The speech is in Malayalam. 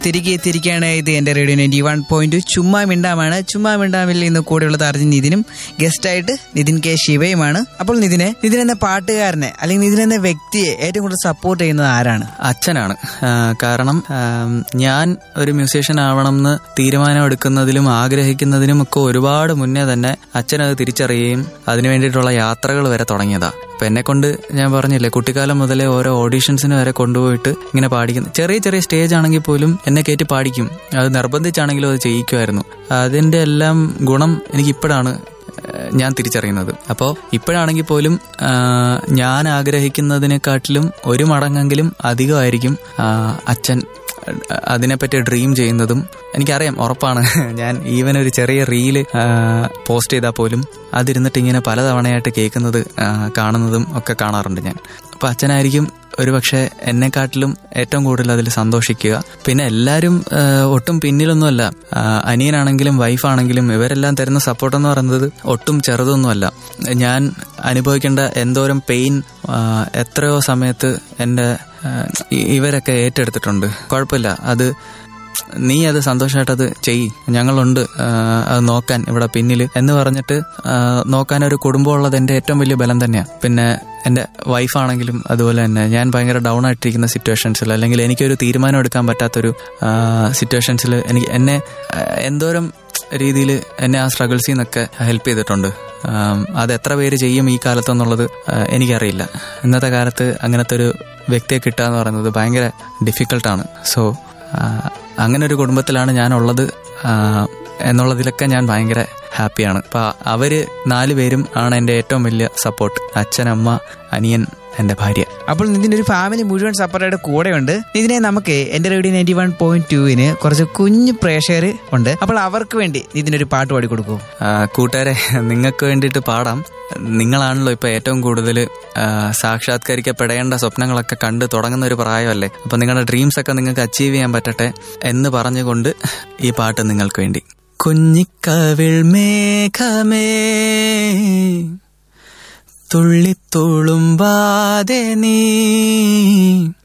തിരികെ എത്തിയിരിക്കുകയാണ് ഇത് എന്റെ റേഡിയോ നയൻറ്റി വൺ പോയിന്റ് ചുമ്മാ മിണ്ടാമാണ് ചുമ്മാ മിണ്ടാമിൽ ഇന്ന് കൂടെയുള്ളത് അർജുൻ നിതിനും ഗസ്റ്റായിട്ട് നിതിൻ കെ ശിവയുമാണ് അപ്പോൾ നിതിനെ നിതിൻ എന്ന പാട്ടുകാരനെ അല്ലെങ്കിൽ നിതിൻ എന്ന വ്യക്തിയെ ഏറ്റവും കൂടുതൽ സപ്പോർട്ട് ചെയ്യുന്നത് ആരാണ് അച്ഛനാണ് ആ, കാരണം ആം, ഞാൻ ഒരു മ്യൂസീഷ്യൻ ആവണം എന്ന് തീരുമാനം എടുക്കുന്നതിലും ആഗ്രഹിക്കുന്നതിനും ഒക്കെ ഒരുപാട് മുന്നേ തന്നെ അച്ഛനത് തിരിച്ചറിയുകയും അതിനു വേണ്ടിയിട്ടുള്ള യാത്രകൾ വരെ തുടങ്ങിയതാ അപ്പൊ എന്നെ കൊണ്ട് ഞാൻ പറഞ്ഞില്ലേ കുട്ടിക്കാലം മുതലേ ഓരോ ഓഡീഷൻസിന് വരെ കൊണ്ടുപോയിട്ട് ഇങ്ങനെ പാടിക്കുന്നു ചെറിയ ചെറിയ സ്റ്റേജ് ആണെങ്കിൽ പോലും എന്നെ കയറ്റി പാടിക്കും അത് നിർബന്ധിച്ചാണെങ്കിലും അത് ചെയ്യിക്കുമായിരുന്നു അതിന്റെ എല്ലാം ഗുണം എനിക്ക് ഇപ്പോഴാണ് ഏഹ് ഞാൻ തിരിച്ചറിയുന്നത് അപ്പോൾ ഇപ്പോഴാണെങ്കിൽ പോലും ആ, ഞാൻ ആഗ്രഹിക്കുന്നതിനെക്കാട്ടിലും ഒരു മടങ്ങെങ്കിലും അധികമായിരിക്കും ആ, അച്ഛൻ അതിനെപ്പറ്റി ഡ്രീം ചെയ്യുന്നതും എനിക്കറിയാം ഉറപ്പാണ് ഞാൻ ഈവൻ ഒരു ചെറിയ റീല് പോസ്റ്റ് ചെയ്താൽ പോലും അതിരുന്നിട്ട് ഇങ്ങനെ പലതവണയായിട്ട് കേൾക്കുന്നത് ആ, കാണുന്നതും ഒക്കെ കാണാറുണ്ട് ഞാൻ അപ്പൊ അച്ഛനായിരിക്കും ഒരുപക്ഷെ എന്നെക്കാട്ടിലും ഏറ്റവും കൂടുതൽ അതിൽ സന്തോഷിക്കുക പിന്നെ എല്ലാവരും ആ, ഒട്ടും പിന്നിലൊന്നുമല്ല ആ, അനിയനാണെങ്കിലും വൈഫാണെങ്കിലും ഇവരെല്ലാം തരുന്ന സപ്പോർട്ട് എന്ന് പറയുന്നത് ഒട്ടും ചെറുതൊന്നുമല്ല ഞാൻ അനുഭവിക്കേണ്ട എന്തോരം പെയിൻ എത്രയോ സമയത്ത് എൻ്റെ ആ, ഇ- ഇവരൊക്കെ ഏറ്റെടുത്തിട്ടുണ്ട് കുഴപ്പമില്ല അത് നീ അത് സന്തോഷമായിട്ട് അത് ചെയ് ഞങ്ങളുണ്ട് ആ, അത് നോക്കാൻ ഇവിടെ പിന്നിൽ എന്ന് പറഞ്ഞിട്ട് ആ, നോക്കാൻ ഒരു കുടുംബം ഉള്ളത് എൻ്റെ ഏറ്റവും വലിയ ബലം തന്നെയാണ് പിന്നെ എൻ്റെ വൈഫാണെങ്കിലും അതുപോലെ തന്നെ ഞാൻ ഭയങ്കര ഡൗൺ ആയിട്ടിരിക്കുന്ന സിറ്റുവേഷൻസിൽ അല്ലെങ്കിൽ എനിക്കൊരു തീരുമാനം എടുക്കാൻ പറ്റാത്തൊരു സിറ്റുവേഷൻസിൽ എനിക്ക് എന്നെ ആ, എന്തോരം രീതിയിൽ എന്നെ ആ സ്ട്രഗിൾസിൽ നിന്നൊക്കെ ഹെൽപ്പ് ചെയ്തിട്ടുണ്ട് ആം, അത് എത്ര പേര് ചെയ്യും ഈ കാലത്തെന്നുള്ളത് ആ, എനിക്കറിയില്ല ഇന്നത്തെ കാലത്ത് അങ്ങനത്തെ ഒരു വ്യക്തിയെ കിട്ടുക എന്ന് പറയുന്നത് ഭയങ്കര ഡിഫിക്കൽട്ടാണ് സോ അങ്ങനെ ഒരു കുടുംബത്തിലാണ് ഞാനുള്ളത് ആ, എന്നുള്ളതിലൊക്കെ ഞാൻ ഭയങ്കര ഹാപ്പിയാണ് അപ്പൊ അവര് നാല് പേരും ആണ് എൻ്റെ ഏറ്റവും വലിയ സപ്പോർട്ട് അച്ഛൻ അമ്മ അനിയൻ എൻ്റെ ഭാര്യ അപ്പോൾ നിതിന്റെ ഒരു ഫാമിലി മുഴുവൻ സപ്പോർട്ടായിട്ട് കൂടെയുണ്ട് നിതിനെ നമുക്ക് എന്റെ റേഡിയോ നയൻറ്റി വൺ പോയിന്റ് ടുവിന് കുറച്ച് കുഞ്ഞു പ്രേക്ഷകർ ഉണ്ട് അപ്പോൾ അവർക്ക് വേണ്ടി നിതിനൊരു പാട്ട് പാടി കൊടുക്കൂ ആ, കൂട്ടുകാരെ നിങ്ങൾക്ക് വേണ്ടിയിട്ട് പാടാം നിങ്ങളാണല്ലോ ഇപ്പൊ ഏറ്റവും കൂടുതൽ സാക്ഷാത്കരിക്കപ്പെടേണ്ട സ്വപ്നങ്ങളൊക്കെ കണ്ട് തുടങ്ങുന്ന ഒരു പ്രായമല്ലേ അപ്പൊ നിങ്ങളുടെ ഡ്രീംസ് ഒക്കെ നിങ്ങൾക്ക് അച്ചീവ് ചെയ്യാൻ പറ്റട്ടെ എന്ന് പറഞ്ഞുകൊണ്ട് ഈ പാട്ട് നിങ്ങൾക്ക് വേണ്ടി കുഞ്ഞിക്കവിൾ മേഘമേ തുള്ളിത്തുളുമ്പാതെ നീ